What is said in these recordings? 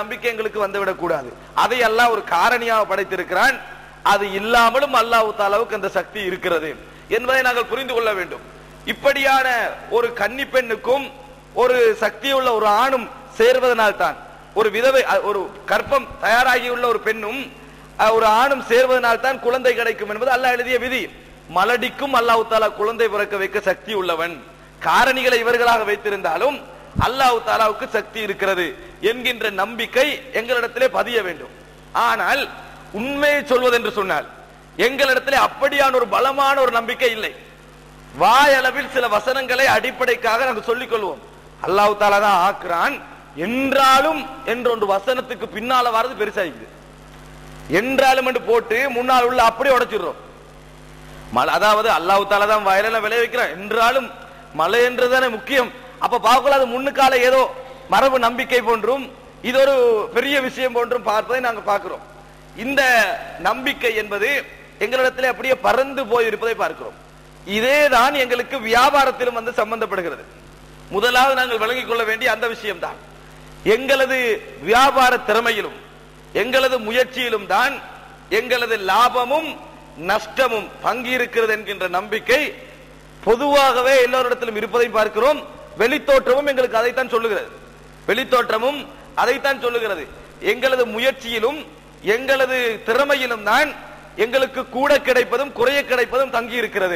நம்பிக்கை எங்களுக்கு வந்துவிடக் கூடாது அதை அல்லாஹ் ஒரு காரணியாக படைத்திருக்கிறான் அது இல்லாமலும் அல்லாஹ் தாலாவுக்கு அந்த சக்தி இருக்கிறது என்பதை நாங்கள் புரிந்து கொள்ள வேண்டும் இப்படியான ஒரு கன்னி பெண்ணுக்கும் ஒரு சக்தியுள்ள ஒரு ஆணும் சேர்வதனால் தான் ஒரு விதவை அ, ஒரு கற்பம் தயாராகியுள்ள ஒரு பெண்ணும் அ, ஒரு ஆணும் சேர்வதனால் தான் குழந்தை கிடைக்கும் என்பது அல்லாஹ் எழுதிய விதி மலடிக்கும் அல்லாஹ் தாலா குழந்தை பிறக்க வைக்க சக்தி உள்ளவன் காரணிகளை இவர்களாக வைத்திருந்தாலும் அல்லாஹ் தாலாவுக்கு சக்தி இருக்கிறது என்கின்ற நம்பிக்கை எங்களிடத்திலே பதிய வேண்டும் ஆனால் உண்மையை சொல்வதென்று சொன்னால் எங்களிடத்திலே அப்படியான ஒரு பலமான ஒரு நம்பிக்கை இல்லை வாயளவில் சில வசனங்களை அடிப்படைக்காக நாங்கள் சொல்லிக் கொள்வோம் அல்லாஹ் தாலா தான் ஆக்குறான் என்றாலும் என்ற ஒரு வசனத்துக்கு பின்னால வர்றது பெருசாயிக்குது என்றாலும் என்று போட்டு முன்னால் உள்ள அப்படியே உடைச்சிடுறோம் மழை அதாவது அல்லாஹ் தாலா தான் வயலில் விளைவிக்கிறான் என்றாலும் மழை என்றுதானே முக்கியம் அப்ப பார்க்கல அது முன்னுக்கால ஏதோ மரபு நம்பிக்கை போன்றும் இது ஒரு பெரிய விஷயம் போன்றும் பார்ப்பதை நாங்க பார்க்கிறோம் இந்த நம்பிக்கை என்பது எங்களிடத்திலே அப்படியே பறந்து போய் இருப்பதை பார்க்கிறோம் இதேதான் எங்களுக்கு வியாபாரத்திலும் வந்து சம்பந்தப்படுகிறது முதலாவது நாங்கள் விளங்கிக் கொள்ள வேண்டிய அந்த விஷயம்தான் எங்களது வியாபார திறமையிலும் எங்களது முயற்சியிலும் தான் எங்களது லாபமும் நஷ்டமும் பங்கு இருக்கிறது என்கின்ற நம்பிக்கை பொதுவாகவே எல்லோரிடத்திலும் இருப்பதை பார்க்கிறோம் வெளித்தோற்றமும் எங்களுக்கு அதைத்தான் சொல்லுகிறது வெளித்தோற்றமும் அதைத்தான் சொல்லுகிறது எங்களது முயற்சியிலும் எங்களது திறமையிலும் தான் எங்களுக்கு கூட கிடைப்பதும் குறைய கிடைப்பதும் தங்கி இருக்கிறது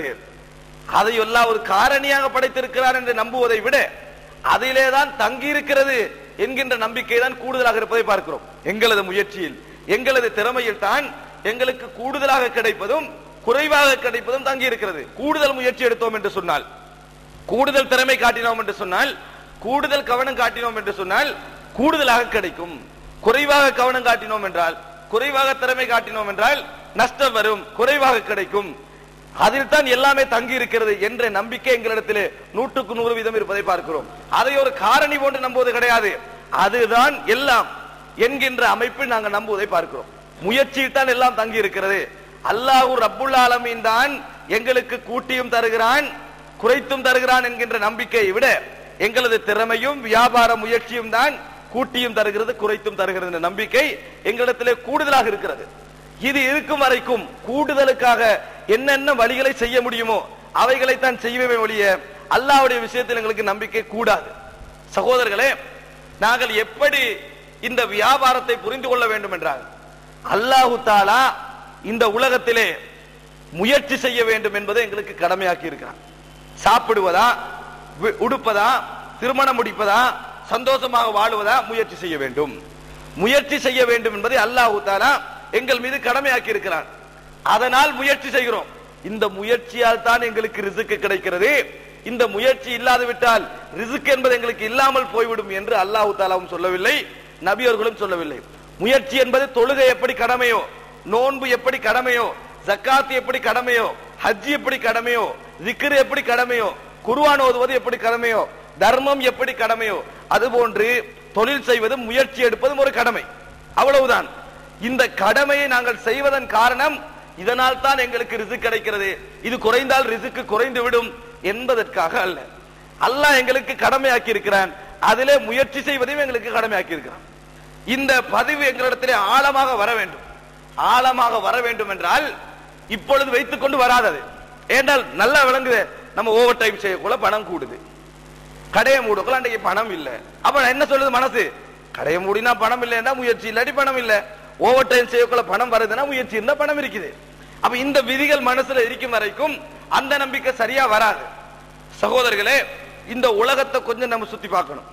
அதை எல்லாம் ஒரு காரணியாக படைத்திருக்கிறார் என்று நம்புவதை விட அதிலே தான் தங்கி இருக்கிறது என்கின்ற நம்பிக்கை தான் கூடுதலாக இருப்பதை பார்க்கிறோம் எங்களது முயற்சியில் எங்களது திறமையில் தான் எங்களுக்கு கூடுதலாக கிடைப்பதும் குறைவாக கிடைப்பதும் தங்கி இருக்கிறது கூடுதல் முயற்சி எடுத்தோம் என்று சொன்னால் கூடுதல் திறமை காட்டினோம் என்று சொன்னால் கூடுதல் கவனம் காட்டினோம் என்று சொன்னால் கூடுதலாக கிடைக்கும் குறைவாக கவனம் காட்டினோம் என்றால் குறைவாக திறமை காட்டினோம் என்றால் நஷ்டம் வரும் குறைவாக கிடைக்கும் அதில் தான் எல்லாமே தங்கி இருக்கிறது என்ற நம்பிக்கை எங்களிடத்திலே நூற்றுக்கு நூறு வீதம் இருப்பதை பார்க்கிறோம் அதை ஒரு காரணி போன்று நம்புவது கிடையாது அதுதான் எல்லாம் என்கின்ற அமைப்பில் நாங்கள் நம்புவதை பார்க்கிறோம் முயற்சியில் தான் எல்லாம் தங்கி இருக்கிறது அல்லாஹு ரப்புல் ஆலமீன் தான் எங்களுக்கு கூட்டியும் தருகிறான் குறைத்தும் தருகிறான் என்கின்ற நம்பிக்கையை விட எங்களது திறமையும் வியாபார முயற்சியும் தான் கூட்டியும் தருகிறது குறைத்தும் தருகிறது என்ற நம்பிக்கை எங்களிடத்திலே கூடுதலாக இருக்கிறது இது இருக்கும் வரைக்கும் கூடுதலுக்காக என்னென்ன வழிகளை செய்ய முடியுமோ அவைகளை தான் செய்யவே ஒழிய அல்லாஹ்வுடைய விஷயத்தில் எங்களுக்கு நம்பிக்கை கூடாது சகோதரர்களே நாங்கள் எப்படி இந்த வியாபாரத்தை புரிந்து கொள்ள வேண்டும் என்றால் அல்லாஹு தாலா இந்த உலகத்திலே முயற்சி செய்ய வேண்டும் என்பதை எங்களுக்கு கடமையாக்கி இருக்கிறான் சாப்பிடுவதா வி- உடுப்பதா திருமணம் முடிப்பதா சந்தோஷமாக வாழுவதா முயற்சி செய்ய வேண்டும் முயற்சி செய்ய வேண்டும் என்பதை அல்லாஹு தாலா எங்கள் மீது கடமையாக்கி இருக்கிறான் அதனால் முயற்சி செய்கிறோம் இந்த முயற்சியால் தான் எங்களுக்கு ரிசுக்கு கிடைக்கிறது இந்த முயற்சி இல்லாது விட்டால் ரிசுக் என்பது எங்களுக்கு இல்லாமல் போய்விடும் என்று அல்லாஹு தாலாவும் சொல்லவில்லை நபியர்களும் சொல்லவில்லை முயற்சி என்பது தொழுகை எப்படி கடமையோ நோன்பு எப்படி கடமையோ ஜக்காத் எப்படி கடமையோ ஹஜ் எப்படி கடமையோ zikr எப்படி கடமையோ குர்ஆன் ஓதுவது எப்படி கடமையோ தர்மம் எப்படி கடமையோ அதுபோன்று தொழில் செய்வதும் முயற்சி எடுப்பதும் ஒரு கடமை அவ்வளவுதான் இந்த கடமையை நாங்கள் செய்வதன் காரணம் இதனால் தான் எங்களுக்கு ரிசுக் கிடைக்கிறது இது குறைந்தால் ரிசுக்கு குறைந்து விடும் என்பதற்காக அல்ல அல்லாஹ் எங்களுக்கு கடமையாக்கி இருக்கிறான் அதிலே முயற்சி செய்வதையும் எங்களுக்கு கடமையாக்கி இருக்கிறான் இந்த பதிவு எங்களிடத்திலே ஆழமாக வர வேண்டும் ஆழமாக வர வேண்டும் என்றால் இப்பொழுது வைத்துக் கொண்டு வராதது ஏண்டால் நல்லா விளங்குது நம்ம ஓவர் டைம் செய்யக்குள்ள பணம் கூடுது கடையை மூடக்குள்ள அன்றைக்கு பணம் இல்ல அப்ப என்ன சொல்லுது மனசு கடையை மூடினா பணம் இல்லைன்னா முயற்சி இல்லாட்டி பணம் இல்ல ஓவர் டைம் செய்யக்குள்ள பணம் வருதுன்னா முயற்சி இருந்தா பணம் இருக்குது அப்ப இந்த விதிகள் மனசுல இருக்கும் வரைக்கும் அந்த நம்பிக்கை சரியா வராது சகோதரர்களே இந்த உலகத்தை கொஞ்சம் நம்ம சுத்தி பார்க்கணும்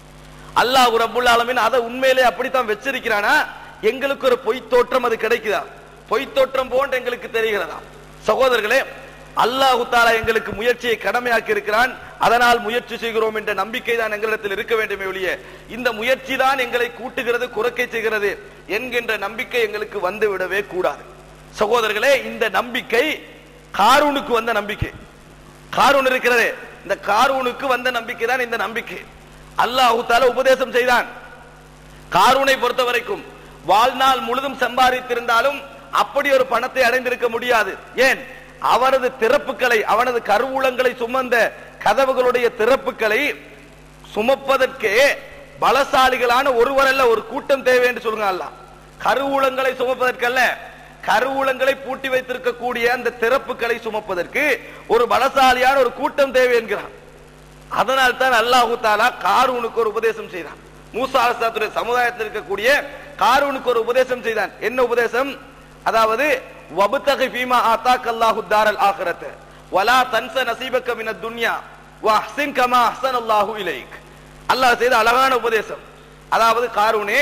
அல்லாஹ் ரப்புல் ஆலமீன் அதை உண்மையிலே அப்படித்தான் வச்சிருக்கிறானா எங்களுக்கு ஒரு பொய் தோற்றம் அது கிடைக்குதா பொய் தோற்றம் போன்று எங்களுக்கு தெரிகிறதா சகோதரர்களே அல்லாஹு தாலா எங்களுக்கு முயற்சியை கடமையாக்கி இருக்கிறான் அதனால் முயற்சி செய்கிறோம் என்ற நம்பிக்கை தான் எங்களிடத்தில் இருக்க வேண்டுமே ஒழிய இந்த முயற்சி தான் எங்களை கூட்டுகிறது குறைக்கை செய்கிறது என்கின்ற நம்பிக்கை எங்களுக்கு வந்து விடவே கூடாது சகோதரர்களே இந்த நம்பிக்கை காரூனுக்கு வந்த நம்பிக்கை காரூன் இருக்கிறதே இந்த காரூனுக்கு வந்த நம்பிக்கை தான் இந்த நம்பிக்கை அல்லாஹு தாலா உபதேசம் செய்தான் காரூனை பொறுத்த வரைக்கும் வாழ்நாள் முழுதும் சம்பாதித்திருந்தாலும் அப்படி ஒரு பணத்தை அடைந்திருக்க முடியாது ஏன் அவரது திறப்புகளை அவனது கருவூலங்களை சுமந்த கதவுகளுடைய திறப்புகளை சுமப்பதற்கே பலசாலிகளான ஒருவர் அல்ல ஒரு கூட்டம் தேவை என்று சொல்லுங்க அல்லாஹ் கருவூலங்களை சுமப்பதற்கல்ல கருவூலங்களை பூட்டி வைத்திருக்கக்கூடிய அந்த திறப்புகளை சுமப்பதற்கு ஒரு பலசாலியான ஒரு கூட்டம் தேவை என்கிறான் அதனால் தான் அல்லாஹு தாலா காரூனுக்கு ஒரு உபதேசம் செய்தான் மூசா அலசாத்துடைய சமுதாயத்தில் இருக்கக்கூடிய காரூனுக்கு ஒரு உபதேசம் செய்தான் என்ன உபதேசம் அதாவது வபுத்தகை ஃபீமா ஆத்தாக் அல்லாஹு தாரல் ஆகிரத் வலா தன்ச நசீபக்க மின துன்யா வ அஹ்சின் கமா அஹ்சன் அல்லாஹு இலைக் அல்லாஹ் செய்த அழகான உபதேசம் அதாவது காரூனே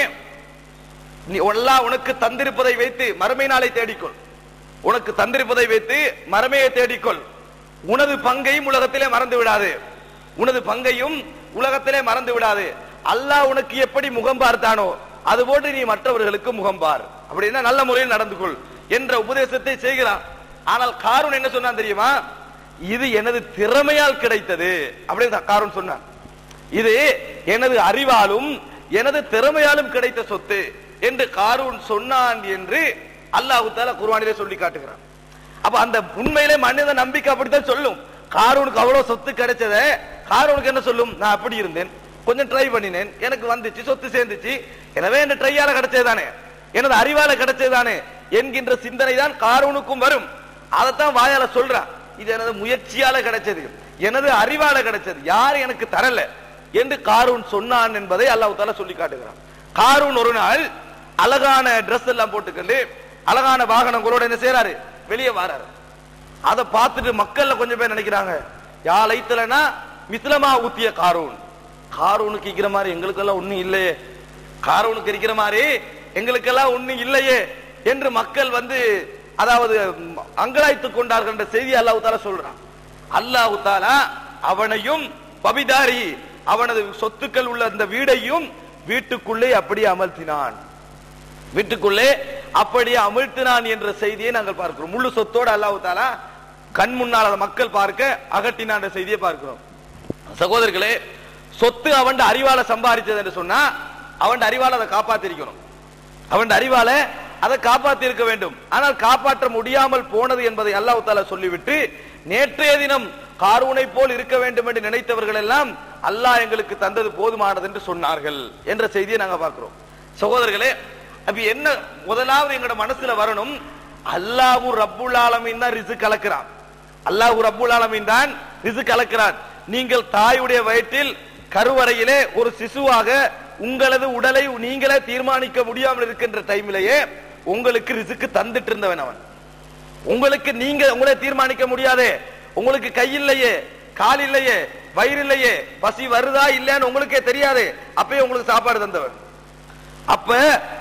நீ அல்லாஹ் உனக்கு தந்திருப்பதை வைத்து மறுமை நாளை தேடிக்கொள் உனக்கு தந்திருப்பதை வைத்து மறுமையை தேடிக்கொள் உனது பங்கையும் உலகத்திலே மறந்து விடாது உனது பங்கையும் உலகத்திலே மறந்து விடாது அல்லாஹ் உனக்கு எப்படி முகம் பார்த்தானோ அதுபோன்று நீ மற்றவர்களுக்கு முகம் பார் அப்படின்னா நல்ல முறையில் நடந்து கொள் என்ற உபதேசத்தை செய்கிறான் ஆனால் காரூன் என்ன சொன்னான் தெரியுமா இது எனது திறமையால் கிடைத்தது அப்படின்னு காரூன் சொன்னான் இது எனது அறிவாலும் எனது திறமையாலும் கிடைத்த சொத்து என்று காரூன் சொன்னான் என்று அல்லாஹு தாலா குர்ஆனிலே சொல்லி காட்டுகிறான் அப்ப அந்த உண்மையிலே மனித நம்பிக்கை அப்படித்தான் சொல்லும் காரூனுக்கு அவ்வளவு சொத்து கிடைச்சத காரூனுக்கு என்ன சொல்லும் நான் அப்படி இருந்தேன் கொஞ்சம் ட்ரை பண்ணினேன் எனக்கு வந்துச்சு சொத்து சேர்ந்துச்சு எனவே இந்த ட்ரையால கிடைச்சதுதானே எனது அறிவால கிடைச்சதுதானே என்கின்ற சிந்தனை தான் காரூனுக்கும் வரும் அதைத்தான் வாயால சொல்றான் இது எனது முயற்சியால கிடைச்சது எனது அறிவால கிடைச்சது யார் எனக்கு தரல என்று காரூன் சொன்னான் என்பதை அல்லாஹ் தாலா சொல்லி காட்டுகிறான் காரூன் ஒரு நாள் அழகான Dress எல்லாம் போட்டுக்கொண்டு அழகான வாகனங்களோட என்ன செய்யறாரு வெளியே வராரு அதை பார்த்துட்டு மக்கள்ல கொஞ்சம் பேர் நினைக்கிறாங்க யா லைத்தலனா மிஸ்லமா ஊத்திய காரூன் காரூனுக்கு இருக்கிற மாதிரி எங்களுக்கெல்லாம் ஒண்ணும் இல்லையே காரூனுக்கு இருக்கிற மாதிரி எங்களுக்கெல்லாம் ஒண்ணும் இல்லையே என்று மக்கள் வந்து அதாவது ம், அங்கலாய்த்துக் கொண்டார்கள் என்ற செய்தி அல்லாஹ் தாலா சொல்றான் அல்லாஹ் தாலா அவனையும் பபிதாரி அவனது சொத்துக்கள் உள்ள அந்த வீடையும் வீட்டுக்குள்ளே அப்படியே அமர்த்தினான் வீட்டுக்குள்ளே அப்படியே அமிழ்த்தினான் என்ற செய்தியை நாங்கள் பார்க்கிறோம் முழு சொத்தோட அல்லாஹ் தாலா கண் முன்னால் அதை மக்கள் பார்க்க அகட்டினான் என்ற செய்தியை பார்க்கிறோம் சகோதரர்களே சொத்து அவன் அறிவால சம்பாதிச்சது என்று சொன்னா அவன் அறிவால அதை காப்பாத்திருக்கணும் அவன் அறிவால அதை காப்பாத்தி இருக்க வேண்டும் ஆனால் காப்பாற்ற முடியாமல் போனது என்பதை அல்லாஹ் தாலா சொல்லிவிட்டு நேற்றைய தினம் காரூனை போல் இருக்க வேண்டும் என்று நினைத்தவர்கள் எல்லாம் அல்லாஹ் எங்களுக்கு தந்தது போதுமானது என்று சொன்னார்கள் என்ற செய்தியை நாங்க பார்க்கிறோம் சகோதரர்களே அப்ப என்ன முதலாவது எங்களோட மனசுல வரணும் அல்லாஹு ரப்புல் ஆலமீன் தான் ரிசு கலக்கிறான் அல்லாஹு ரப்புல் ஆலமீன் தான் ரிசு கலக்கிறான் நீங்கள் தாயுடைய வயிற்றில் கருவறையிலே ஒரு சிசுவாக உங்களது உடலை நீங்களே தீர்மானிக்க முடியாமல் இருக்கின்ற டைமிலேயே உங்களுக்கு ரிசுக்கு தந்துட்டு இருந்தவன் அவன் உங்களுக்கு நீங்க உங்களே தீர்மானிக்க முடியாதே உங்களுக்கு கை இல்லையே கால் இல்லையே வயிறு இல்லையே பசி வருதா இல்லையான்னு உங்களுக்கே தெரியாதே அப்பயே உங்களுக்கு சாப்பாடு தந்தவன் அப்ப